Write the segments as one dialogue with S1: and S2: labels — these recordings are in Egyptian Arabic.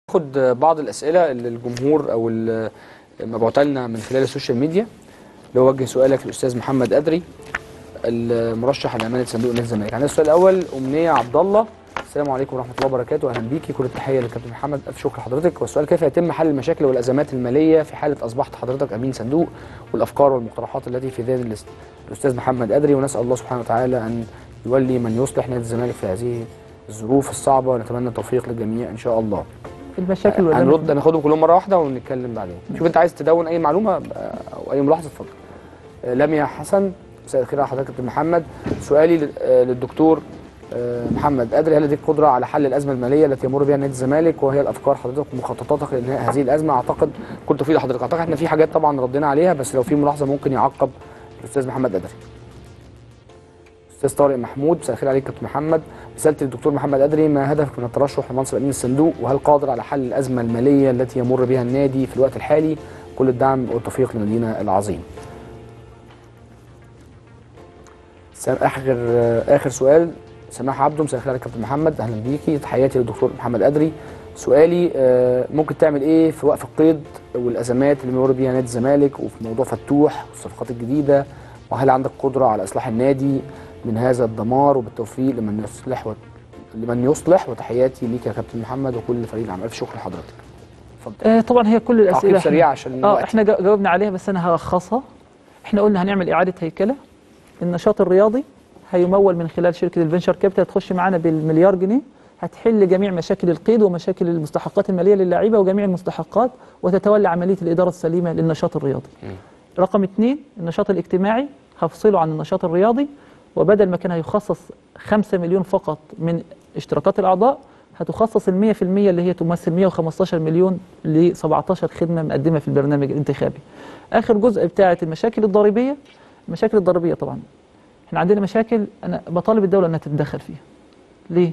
S1: ناخد بعض الاسئله اللي الجمهور او ال- مبعوثه لنا من خلال السوشيال ميديا اللي هو وجه سؤالك للاستاذ محمد ادري المرشح لامانه صندوق نادي الزمالك عندنا السؤال الاول امنيه عبد الله السلام عليكم ورحمه الله وبركاته اهلا بيكي كل التحيه للكابتن محمد الف شكر لحضرتك والسؤال كيف يتم حل المشاكل والازمات الماليه في حاله اصبحت حضرتك امين صندوق والافكار والمقترحات التي في ذهن الاست- الاستاذ محمد ادري ونسال الله سبحانه وتعالى ان يولي من يصلح نادي الزمالك في هذه الظروف الصعبه ونتمنى التوفيق للجميع ان شاء الله
S2: المشاكل والأزمات
S1: هنرد ناخدهم كلهم مره واحده ونتكلم بعدين شوف انت عايز تدون اي معلومه آه، او اي ملاحظه اتفضل آه، لميا حسن مساء الخير على حضرتك كابتن محمد سؤالي لل- آه، للدكتور آه، محمد ادري هل لديك قدره على حل الازمه الماليه التي يمر بها نادي الزمالك وهي الافكار حضرتك ومخططاتك لانهاء هذه الازمه اعتقد كنت تفيد حضرتك اعتقد احنا في حاجات طبعا ردينا عليها بس لو في ملاحظه ممكن يعقب الاستاذ محمد ادري استاذ طارق محمود مساء الخير عليك كابتن محمد رسالتي للدكتور محمد ادري ما هدفك من الترشح لمنصب امين الصندوق وهل قادر على حل الازمه الماليه التي يمر بها النادي في الوقت الحالي كل الدعم والتوفيق لنادينا العظيم سام- اخر اخر سؤال سماح عبده مساء الخير عليك كابتن محمد اهلا بيكي تحياتي للدكتور محمد ادري سؤالي آه، ممكن تعمل ايه في وقف القيد والازمات اللي بيمر بيها نادي الزمالك وفي موضوع فتوح والصفقات الجديده وهل عندك قدره على اصلاح النادي من هذا الدمار وبالتوفيق لمن يصلح و... لمن يصلح وتحياتي ليك يا كابتن محمد وكل فريق العمل الف شكر لحضرتك اتفضل
S2: آه طبعا هي كل الاسئله
S1: تعقيب
S2: إحنا-
S1: سريع عشان
S2: اه
S1: الوقت.
S2: احنا جا- جاوبنا عليها بس انا هلخصها احنا قلنا هنعمل اعاده هيكله النشاط الرياضي هيمول من خلال شركه الفينشر كابيتال هتخش معانا بالمليار جنيه هتحل جميع مشاكل القيد ومشاكل المستحقات الماليه للاعيبه وجميع المستحقات وتتولى عمليه الاداره السليمه للنشاط الرياضي. رقم اثنين النشاط الاجتماعي هفصله عن النشاط الرياضي وبدل ما كان هيخصص 5 مليون فقط من اشتراكات الاعضاء هتخصص ال 100% اللي هي تمثل 115 مليون ل 17 خدمه مقدمه في البرنامج الانتخابي. اخر جزء بتاعه المشاكل الضريبيه المشاكل الضريبيه طبعا احنا عندنا مشاكل انا بطالب الدوله انها تتدخل فيها. ليه؟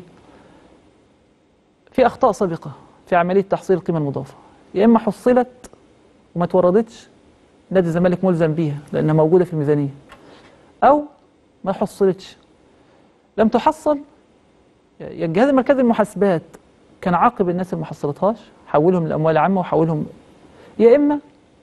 S2: في اخطاء سابقه في عمليه تحصيل القيمه المضافه يا اما حصلت وما توردتش نادي الزمالك ملزم بيها لانها موجوده في الميزانيه او ما حصلتش لم تحصل يا الجهاز المركزي للمحاسبات كان عاقب الناس اللي ما حصلتهاش حولهم لاموال عامه وحولهم يا اما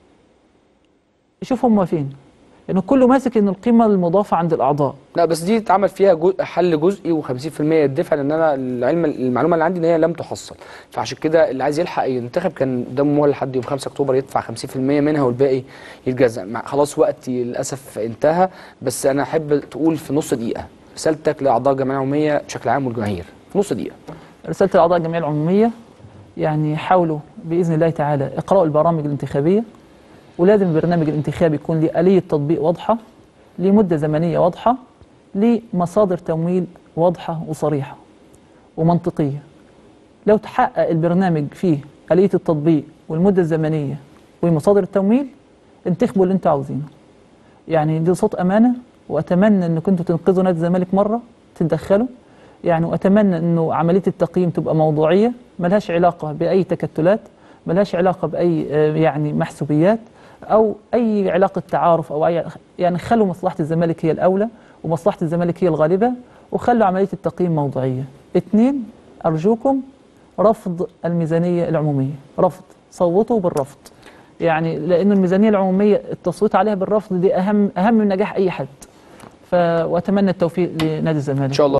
S2: يشوف هم فين لانه كله ماسك ان القيمه المضافه عند الاعضاء
S1: لا بس دي اتعمل فيها جو... حل جزئي و50% يدفع لان انا العلم المعلومه اللي عندي ان هي لم تحصل فعشان كده اللي عايز يلحق ينتخب كان قدامه مهله لحد يوم 5 اكتوبر يدفع 50% منها والباقي يتجزأ مع- خلاص وقتي للاسف انتهى بس انا احب تقول في نص دقيقه رسالتك لاعضاء الجمعيه العموميه بشكل عام والجماهير في نص دقيقه
S2: رساله الاعضاء الجمعيه العموميه يعني حاولوا باذن الله تعالى اقراوا البرامج الانتخابيه ولازم البرنامج الانتخابي يكون له آلية تطبيق واضحة لمدة زمنية واضحة لمصادر تمويل واضحة وصريحة ومنطقية لو تحقق البرنامج فيه آلية التطبيق والمدة الزمنية ومصادر التمويل انتخبوا اللي انتوا عاوزينه يعني دي صوت أمانة وأتمنى أن كنتوا تنقذوا نادي الزمالك مرة تتدخلوا يعني وأتمنى أنه عملية التقييم تبقى موضوعية ملهاش علاقة بأي تكتلات ملهاش علاقة بأي آه، يعني محسوبيات أو أي علاقة تعارف أو أي يعني خلوا مصلحة الزمالك هي الأولى ومصلحة الزمالك هي الغالبة وخلوا عملية التقييم موضوعية اثنين أرجوكم رفض الميزانية العمومية رفض صوتوا بالرفض يعني لأن الميزانية العمومية التصويت عليها بالرفض دي أهم أهم من نجاح أي حد ف... وأتمنى التوفيق لنادي الزمالك
S1: ان شاء الله